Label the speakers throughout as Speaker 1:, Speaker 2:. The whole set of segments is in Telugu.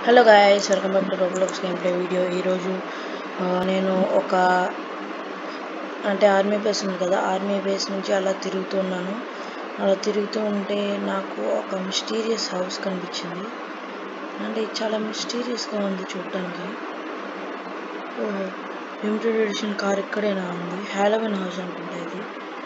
Speaker 1: Hello guys welcome back to Roblox game play video ఈరోజు ఆ, నేను ఒక అంటే ఆర్మీ బేస్ ఉంది కదా ఆర్మీ బేస్ నుంచి అలా తిరుగుతున్నాను అలా తిరుగుతూ ఉంటే నాకు ఒక మిస్టీరియస్ హౌస్ కనిపించింది అంటే ఇది చాలా మిస్టీరియస్గా ఉంది చూడటానికి ఓహో లిమిటెడ్ ఎడిషన్ కార్ ఇక్కడేనా ఉంది హ్యాలోవిన్ హౌస్ అనుకుంటా ఇది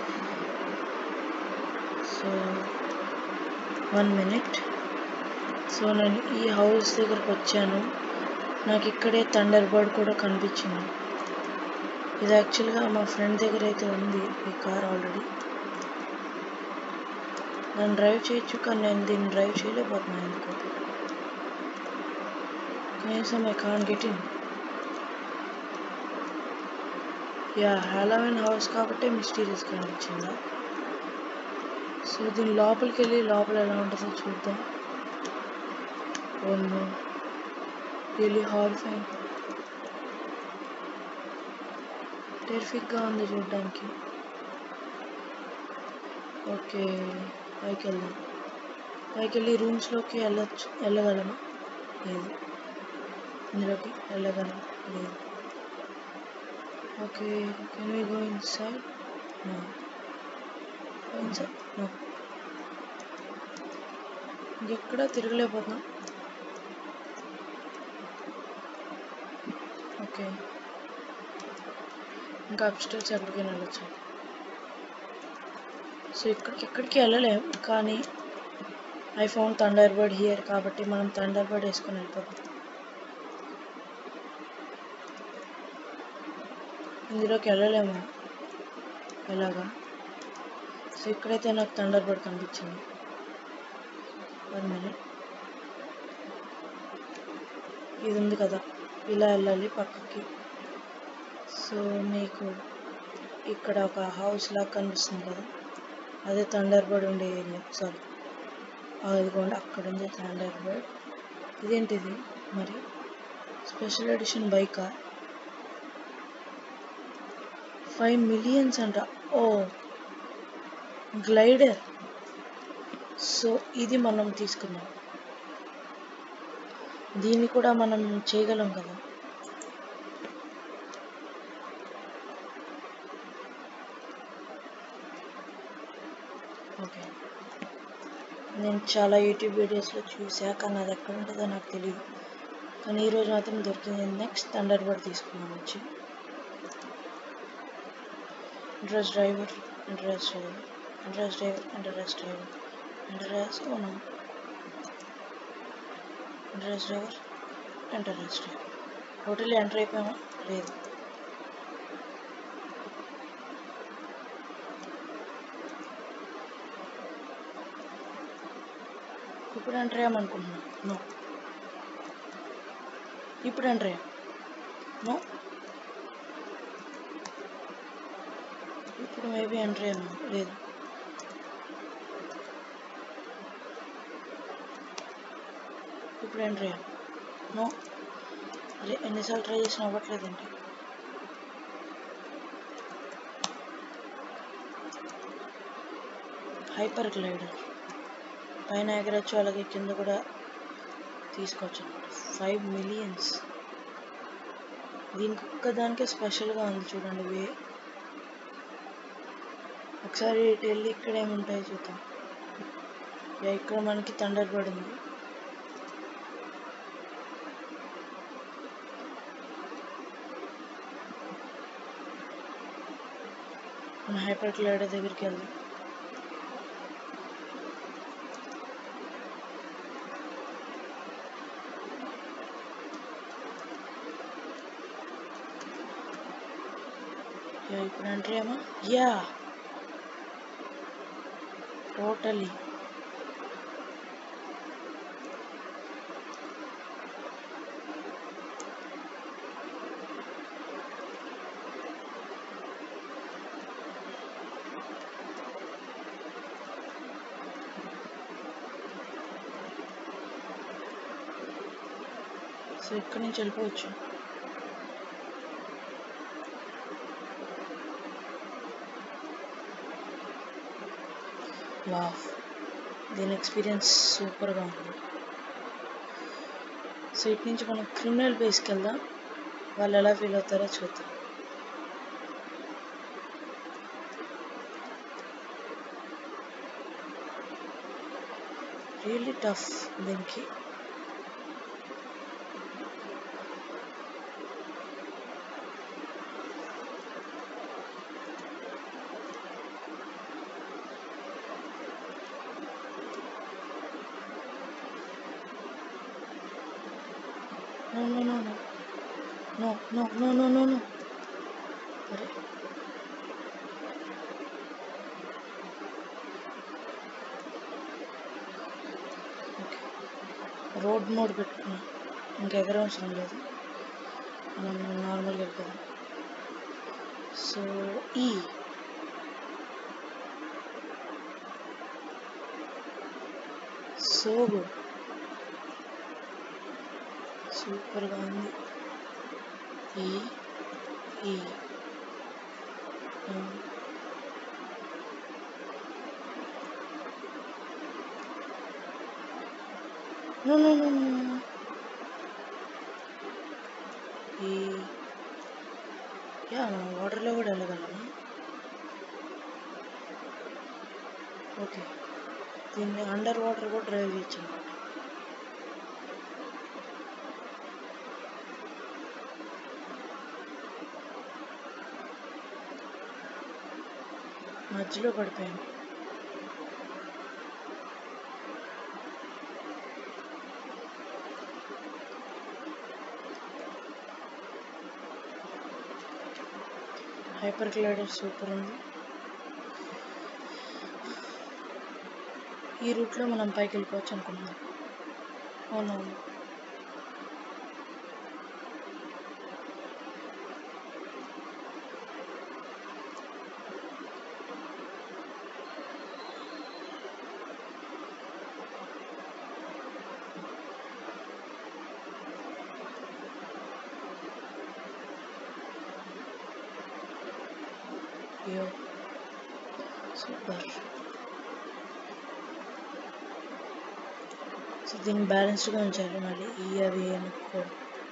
Speaker 1: సో వన్ మినిట్ సో నేను ఈ హౌస్ దగ్గరకు వచ్చాను నాకు ఇక్కడే థండర్ బర్డ్ కూడా కనిపించింది ఇది యాక్చువల్గా మా ఫ్రెండ్ దగ్గర అయితే ఉంది ఈ కార్ ఆల్రెడీ నేను డ్రైవ్ చేయొచ్చు కానీ నేను దీన్ని డ్రైవ్ చేయలేకపోతున్నాను ఎందుకు కనీసం I can get in ya Halloween house కాబట్టి మిస్టీరియస్ కనిపించిందా సో దీని లోపలికి వెళ్ళి లోపల ఎలా ఉంటుందో చూద్దాం Oh no. Really horrifying. టెరిఫిక్గా ఉంది చూడడానికి ఓకే పైకి వెళ్దాం పైకి వెళ్ళి రూమ్స్లోకి వెళ్ళచ్చు వెళ్ళగలమా లేదు ఇందులోకి వెళ్ళగలం లేదు okay can we go inside no inside no ఇంకెక్కడ తిరగలేకపోతున్నాం ఓకే ఇంకా అప్స్టేర్స్ ఎక్కడికైనా వెళ్ళచ్చు సో ఇక్కడికి ఎక్కడికి వెళ్ళలేం కానీ I found thunderbird here కాబట్టి మనం థండర్ బర్డ్ వేసుకొని వెళ్ళిపోతాం ఇందులోకి వెళ్ళలేము ఎలాగా సో ఇక్కడైతే నాకు థండర్ బర్డ్ కనిపించింది వన్ మినిట్ ఇది ఉంది కదా ఇలా వెళ్ళాలి పక్కకి సో మీకు ఇక్కడ ఒక హౌస్ లాగా కనిపిస్తుంది కదా అదే థండర్ బర్డ్ ఉండే ఏరియా సారీ అదిగోండి అక్కడ ఉంది థండర్ బర్డ్ ఇదేంటిది మరి స్పెషల్ ఎడిషన్ బైకా ఫైవ్ మిలియన్స్ అంట ఓ గ్లైడర్ సో ఇది మనం తీసుకున్నాం దీన్ని కూడా మనం చేయగలం కదా ఓకే నేను చాలా యూట్యూబ్ వీడియోస్లో చూసా కానీ అది ఎక్కడ ఉంటుందో నాకు తెలియదు కానీ ఈరోజు మాత్రం దొరికింది నెక్స్ట్ థండర్ బర్డ్ తీసుకున్నాం వచ్చి interest driver interest driver interest driver interest driver interest ఓనా interest driver interest driver total enter అయిపోయామా లేదు ఇప్పుడు ఎంటర్ అయ్యామనుకుంటున్నా నో ఇప్పుడు ఎంటర్ అయ్యాం నో ఇప్పుడు మేబీ ఎంటర్ అయ్యాము లేదు ఇప్పుడు ఎంటర్ అయ్యాం నో అరే ఎన్నిసార్లు ట్రై చేసినా అవ్వట్లేదండి హైపర్ గ్లైడర్ పైన ఎగరచ్చు అలాగే కింద కూడా తీసుకోవచ్చు ఫైవ్ మిలియన్స్ దీనికి ఒక్కదానికే స్పెషల్గా ఉంది చూడండి వే ఒకసారి ఇటు వెళ్ళి ఇక్కడ ఏముంటాయో చూద్దాం యా, ఇక్కడ మనకి థండర్ బర్డ్ ఉంది మన హైపర్ గ్లైడర్ దగ్గరికి వెళ్దాం యా ఇప్పుడు ఎంటర్ ఏమో యా టోటలీ సో ఇక్కడి నుంచి వెళ్ళిపోవచ్చు వావ్ దీని ఎక్స్పీరియన్స్ సూపర్గా ఉంది సో ఇటు నుంచి మనం క్రిమినల్ బేస్కి వెళ్దాం వాళ్ళు ఎలా ఫీల్ అవుతారో చూద్దాం రియల్లీ టఫ్ దీనికి No, no, no, no. No, no, no, no, no, no. అరే ఓకే రోడ్ మోడ్ పెట్టుకున్నా ఇంకా ఎగరవసరం లేదు మనం నార్మల్గా వెళ్ళిపోదాం సో ఈ సో గుడ్ సూపర్గా ఉంది ఈ ఈ ఆ. No, no, no, no, no. ఈ యా మనం వాటర్లో కూడా వెళ్ళగలమా ఓకే దీన్ని అండర్ వాటర్ కూడా డ్రైవ్ చేయొచ్చు అనమాట మధ్యలో పడిపోయాను హైపర్ గ్లైడర్ సూపర్ ఉంది ఈ రూట్లో మనం పైకి వెళ్ళిపోవచ్చు అనుకున్నాం అవునవును అయ్యో సూపర్ సో దీన్ని బ్యాలెన్స్డ్గా ఉంచాలి మళ్ళీ ఈ అవి అనుకోవడం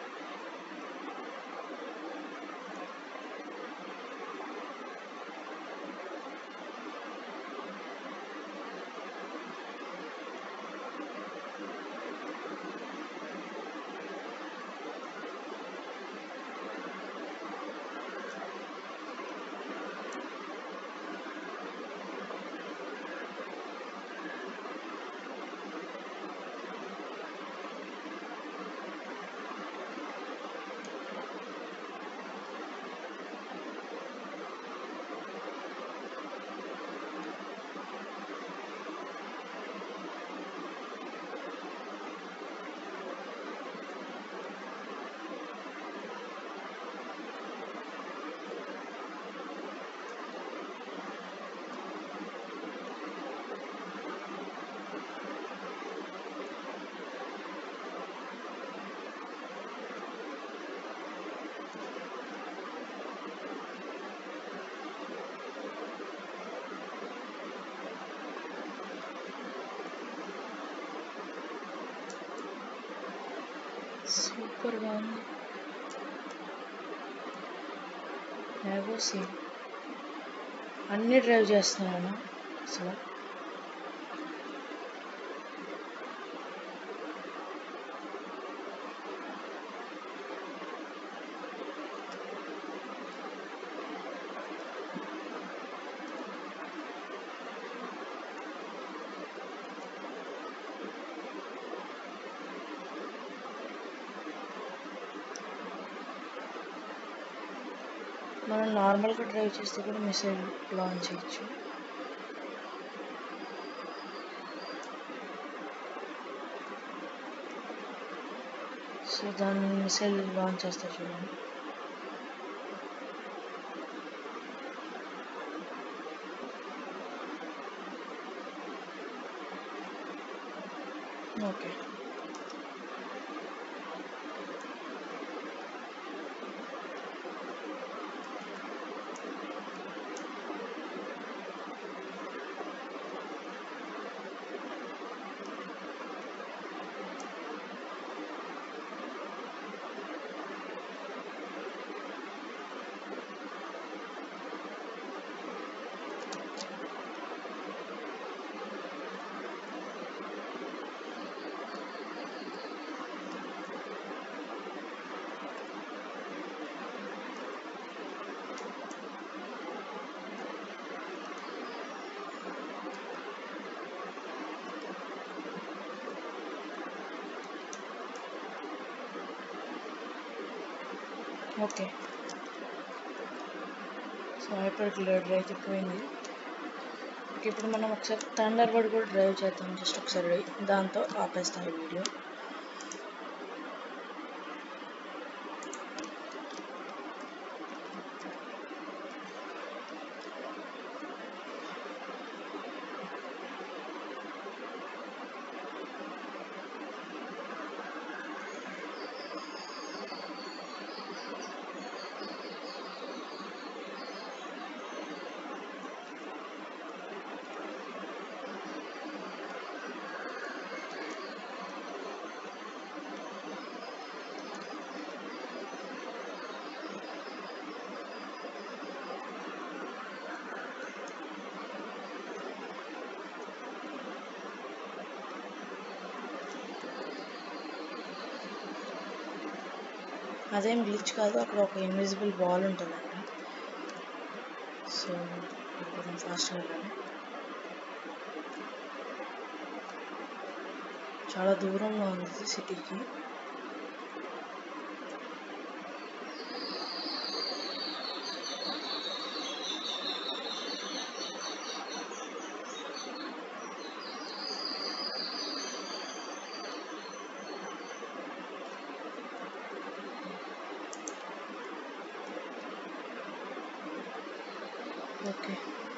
Speaker 1: సూపర్గా ఉంది సీన్ అన్నీ డ్రైవ్ చేస్తున్నాను అసలు మనం నార్మల్గా డ్రైవ్ చేస్తే కూడా మిసైల్ లాంచ్ చేయొచ్చు సో దాన్ని మిసైల్ లాంచ్ చేస్తా చూడండి okay okay so hyper glider అయితే పోయింది ఓకే ఇప్పుడు మనం ఒకసారి థండర్ బర్డ్ కూడా డ్రైవ్ చేద్దాం జస్ట్ ఒకసారి దాంతో ఆపేస్తాం ఈ వీడియో అదేం గ్లిచ్ కాదు అక్కడ ఒక ఇన్విజిబుల్ బాల్ ఉంటుందండి సో కొంచెం ఫాస్ట్గా వెళ్ళాలి చాలా దూరంలో ఉంది సిటీకి ఓకే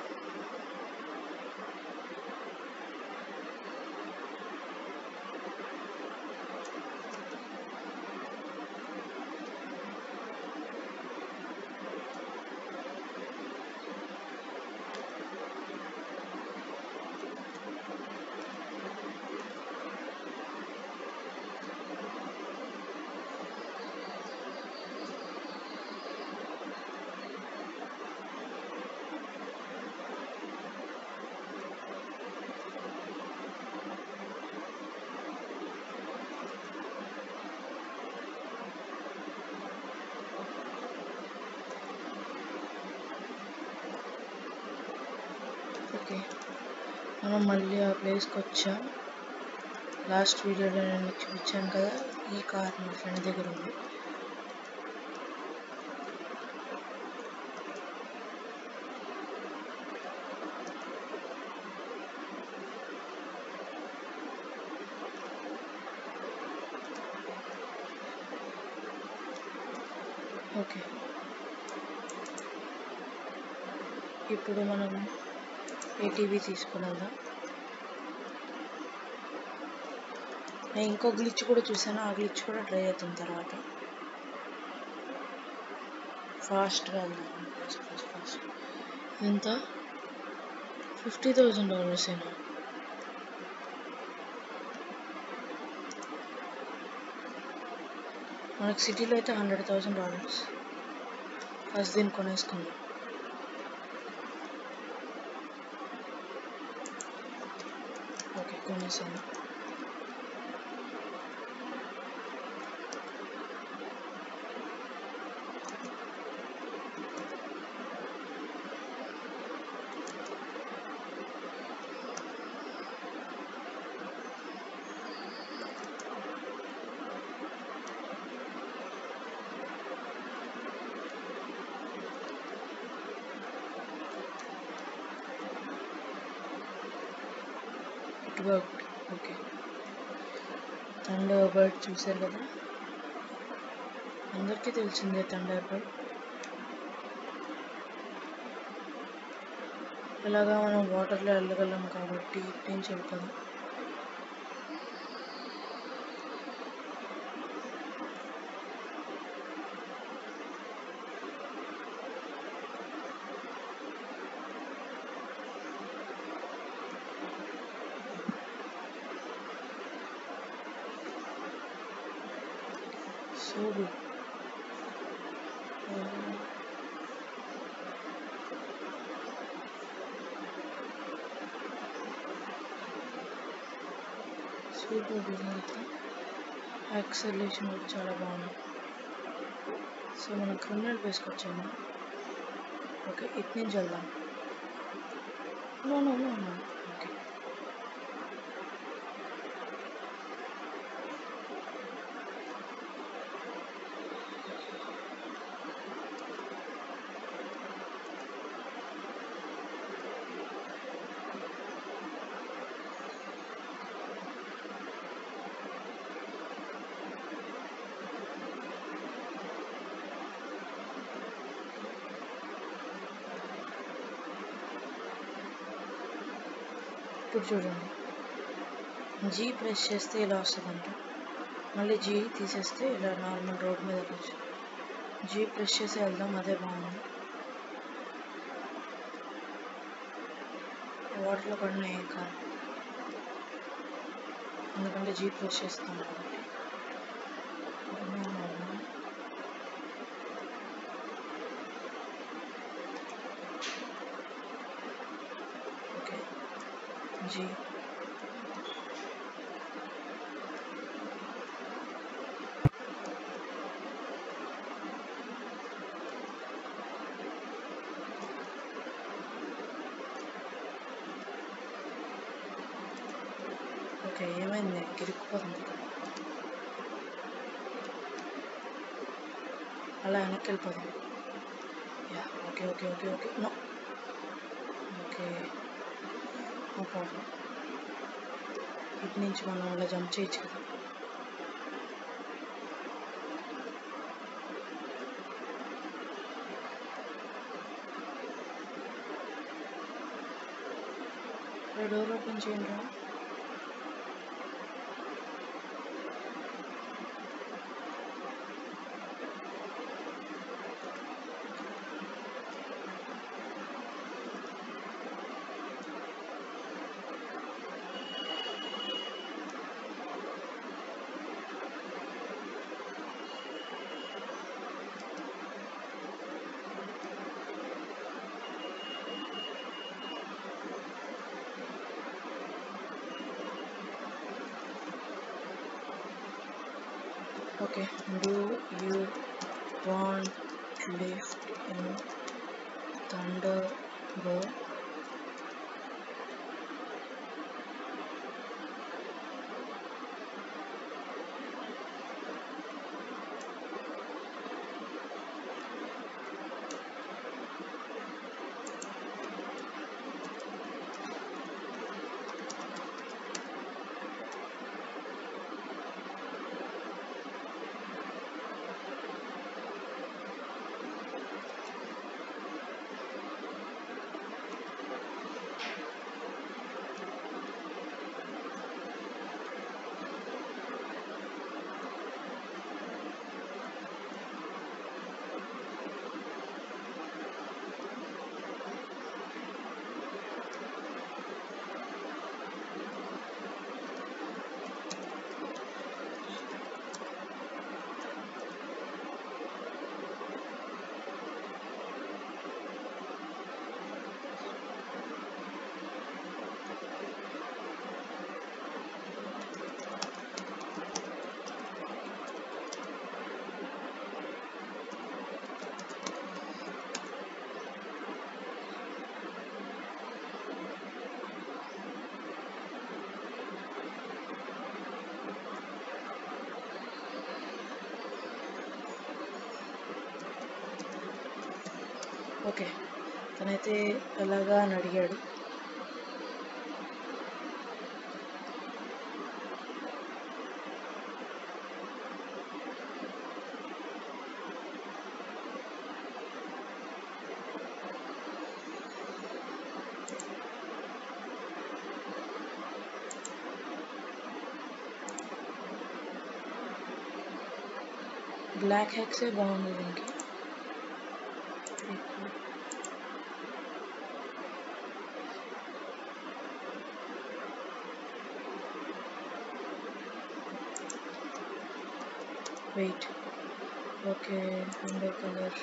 Speaker 1: ఓకే మనం మళ్ళీ ఆ ప్లేస్కి వచ్చాం లాస్ట్ వీడియోలో నేను మీకు చూపించాను కదా ఈ కార్ మా ఫ్రెండ్ దగ్గర ఉంది ఓకే ఇప్పుడు మనం ఏటీవీ తీసుకుని వెళ్దాం నేను ఇంకో గ్లిచ్ కూడా చూసాను ఆ గ్లిచ్ కూడా ట్రై అవుతాం తర్వాత ఫాస్ట్గా వెళ్దాం ఫాస్ట్ ఫాస్ట్ ఫాస్ట్ ఎంత ఫిఫ్టీ థౌజండ్ డాలర్స్ ఏనా మనకి సిటీలో అయితే హండ్రెడ్ థౌజండ్ డాలర్స్ ఫస్ట్ దీన్ని కొనేసుకుందాం ఓకే కొనేసాను it work okay Thunderbird చూసారు కదా అందరికీ తెలిసిందే థండర్ బర్డ్ ఇలాగా మనం వాటర్లో వెళ్ళగలం కాబట్టి ఇటు నుంచి వెళ్తాం so good super result acceleration కూడా చాలా బాగుంది సో మనం క్రిమినల్ వేసుకొచ్చాము ఓకే ఇటు నుంచి వెళ్దాం no no no no okay ఇప్పుడు చూడండి జీ ప్రెస్ చేస్తే ఇలా వస్తుందంట మళ్ళీ జీ తీసేస్తే ఇలా నార్మల్ రోడ్ మీద వెళ్ళచ్చు జీ ప్రెస్ చేసి వెళ్దాం అదే బాగుంది వాటర్లో పడిన ఏం కాదు ఎందుకంటే జీ ప్రెస్ చేస్తాం కాబట్టి ఓకే జీ ఓకే ఏమైంది గిరుక్కుపోతుంది అలా వెనక్కి వెళ్ళిపోతుంది yeah okay okay okay okay no okay no problem ఇటు నుంచి మనం అలా జంప్ చేయొచ్చు కదా డోర్ ఓపెన్ చేయండి రా Okay, do you want lift in Thunderbird? Okay తనైతే ఎలాగా అని అడిగాడు బ్లాక్ హ్యాక్సే బాగుంది దీనికి వెయిట్ ఓకే రెండో colour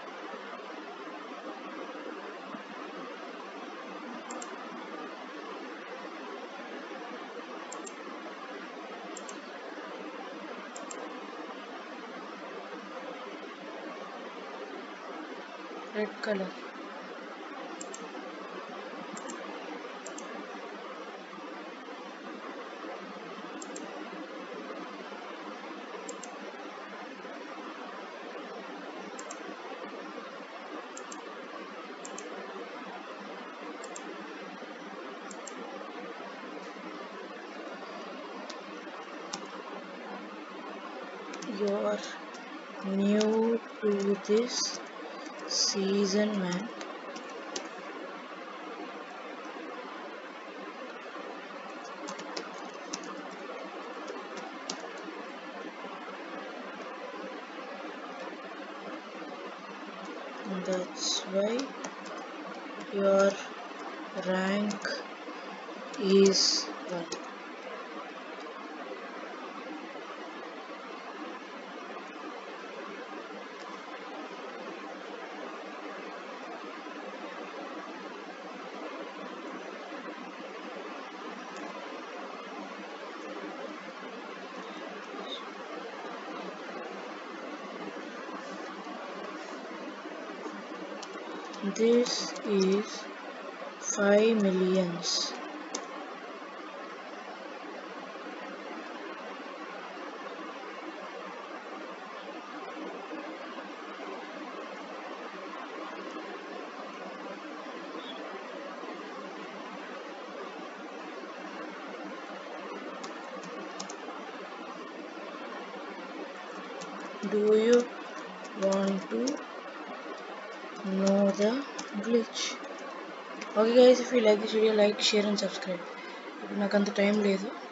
Speaker 1: red colour you are new to this season man that's why your rank is 1 this is 5 millions do you want to know the glitch okay guys if you like this video like share and subscribe ఇప్పుడు నాకు అంత టైం లేదు